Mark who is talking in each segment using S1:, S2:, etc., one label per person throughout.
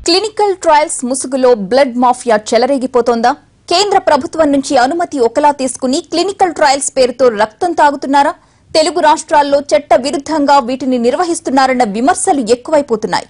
S1: clinical trials ముసుగులో blood mafia చెలరేగిపోతోందా కేంద్ర ప్రభుత్వం నుంచి అనుమతి ఒకలా తీసుకుని క్లినికల్ ట్రయల్స్ పేరుతో రక్తం తాగుతున్నారా తెలుగు రాష్ట్రాల్లో చట్ట విరుద్ధంగా వీటిని నిర్వహిస్తున్నారన్న విమర్శలు ఎక్కువైపోతున్నాయి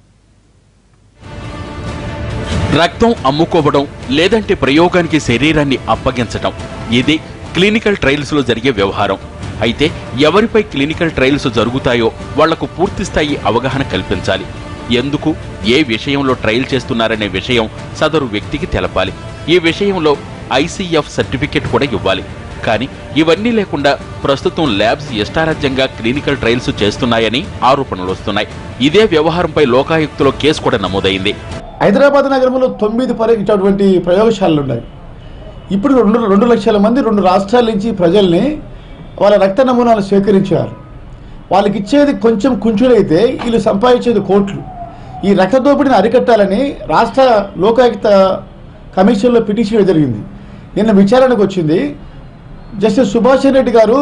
S2: రక్తం అమ్ముకోవడం లేదంటే ప్రయోగానికి శరీరాన్ని అప్పగించటం ఇది క్లినికల్ ట్రయల్స్ లో జరిగే వ్యవహారం అయితే ఎవరిపై క్లినికల్ ట్రయల్స్ జరుగుతాయో వాళ్లకు పూర్తి స్థాయి అవగాహన కల్పించాలి ఎందుకు ఏ విషయంలో ట్రయల్ చేస్తున్నారనే విషయం సదరు వ్యక్తికి తెలపాలి ఈ విషయంలో ఐసీఎఫ్ సర్టిఫికెట్ కూడా ఇవ్వాలి కానీ ఇవన్నీ లేకుండా ప్రస్తుతం ల్యాబ్స్ ఇష్టారాజ్యంగా క్లినికల్ ట్రయల్స్ చేస్తున్నాయని ఆరోపణలు వస్తున్నాయి ఇదే వ్యవహారంపై లోకాయుక్తలో కేసు కూడా నమోదైంది
S3: హైదరాబాద్ నగరంలో తొమ్మిది పరీక్షటువంటి ప్రయోగశాలలు ఉన్నాయి ఇప్పుడు రెండు రెండు లక్షల మంది రెండు రాష్ట్రాల నుంచి ప్రజల్ని వాళ్ళ రక్త నమూనాలు సేకరించారు వాళ్ళకి ఇచ్చేది కొంచెం కుంచులైతే వీళ్ళు సంపాదించేది కోట్లు ఈ రక్త దోపిడీని అరికట్టాలని రాష్ట్ర లోకాయుక్త కమిషన్లో పిటిషన్ ఇవ్వడం జరిగింది నిన్న విచారణకు వచ్చింది జస్టిస్ సుభాష్ రెడ్డి గారు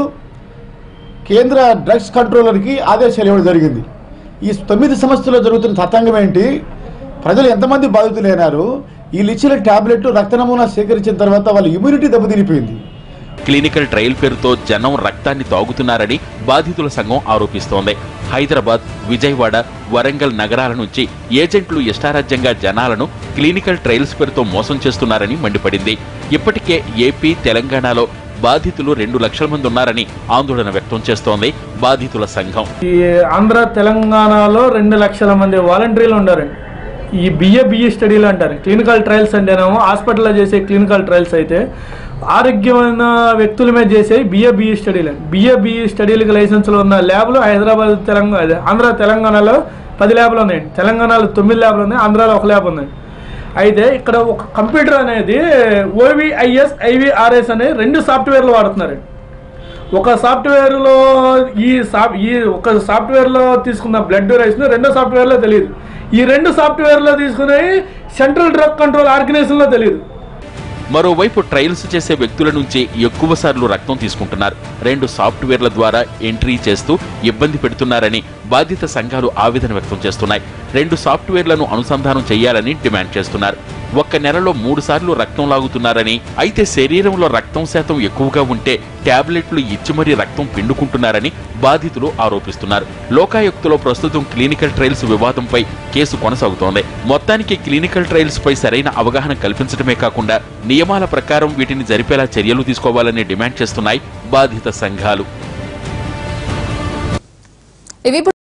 S3: కేంద్ర డ్రగ్స్ కంట్రోలర్కి ఆదేశాలు ఇవ్వడం జరిగింది ఈ తొమ్మిది సంవత్సరాల్లో జరుగుతున్న తతంగం ఏంటి ప్రజలు ఎంతమంది బాధితులైనారు వీళ్ళు ఇచ్చిన టాబ్లెట్ రక్త నమూనా సేకరించిన తర్వాత వాళ్ళ ఇమ్యూనిటీ దెబ్బతినిపోయింది
S2: క్లినికల్ ట్రయల్ పేరుతో జనం రక్తాన్ని తాగుతున్నారని బాధితుల సంఘం ఆరోపిస్తోంది హైదరాబాద్ విజయవాడ వరంగల్ నగరాల నుంచి ఏజెంట్లు ఇష్టారాజ్యంగా జనాలను క్లినికల్ ట్రయల్స్ పేరుతో మోసం చేస్తున్నారని మండిపడింది ఇప్పటికే ఏపీ తెలంగాణలో బాధితులు రెండు లక్షల మంది ఉన్నారని ఆందోళన వ్యక్తం చేస్తోంది బాధితుల సంఘం
S4: ఈ ఆంధ్ర తెలంగాణలో రెండు లక్షల మంది వాలంటీర్లు ఉండారండి ఈ బిఏ బిఈ స్టడీలు అంటారు క్లినికల్ ట్రయల్స్ అంటేనేమో హాస్పిటల్లో చేసే క్లినికల్ ట్రయల్స్ అయితే ఆరోగ్యమైన వ్యక్తుల మీద చేసే బిఏ బిఈ స్టడీలు బిఏ బిఈ స్టడీలకు లైసెన్సులు ఉన్న ల్యాబ్లు హైదరాబాద్ తెలంగాణ అదే ఆంధ్ర తెలంగాణలో పది ల్యాబ్లు ఉన్నాయండి తెలంగాణలో తొమ్మిది ల్యాబ్లు ఉన్నాయి ఆంధ్రాలో ఒక ల్యాబ్ ఉంది అయితే ఇక్కడ ఒక కంప్యూటర్ అనేది ఓవిఐఎస్ ఐవిఆర్ఎస్ అనే రెండు సాఫ్ట్వేర్లు వాడుతున్నారండి ఒక సాఫ్ట్వేర్లో ఈ సాఫ్ ఈ ఒక సాఫ్ట్వేర్లో తీసుకున్న బ్లడ్ రైస్ను రెండో సాఫ్ట్వేర్లో తెలియదు ఈ రెండు సాఫ్ట్వేర్లో తీసుకునే సెంట్రల్ డ్రగ్ కంట్రోల్ ఆర్గనైజేషన్లో తెలియదు
S2: మరోవైపు ట్రయల్స్ చేసే వ్యక్తుల నుంచి ఎక్కువ సార్లు రక్తం తీసుకుంటున్నారు రెండు సాఫ్ట్వేర్ల ద్వారా ఎంట్రీ చేస్తూ ఇబ్బంది పెడుతున్నారని బాధిత సంఘాలు ఆవేదన వ్యక్తం చేస్తున్నాయి రెండు సాఫ్ట్వేర్లను అనుసంధానం చేయాలని డిమాండ్ చేస్తున్నారు ఒక్క నెలలో మూడు సార్లు రక్తం లాగుతున్నారని అయితే శరీరంలో రక్తం శాతం ఎక్కువగా ఉంటే టాబ్లెట్లు ఇచ్చి మరీ రక్తం పిండుకుంటున్నారని బాధితులు ఆరోపిస్తున్నారు లోకాయుక్తలో ప్రస్తుతం క్లినికల్ ట్రయల్స్ వివాదంపై కేసు కొనసాగుతోంది మొత్తానికి క్లినికల్ ట్రయల్స్ పై సరైన అవగాహన కల్పించడమే కాకుండా నియమాల ప్రకారం వీటిని జరిపేలా చర్యలు తీసుకోవాలని డిమాండ్ చేస్తున్నాయి బాధిత సంఘాలు
S1: ఇవి ఇప్పుడు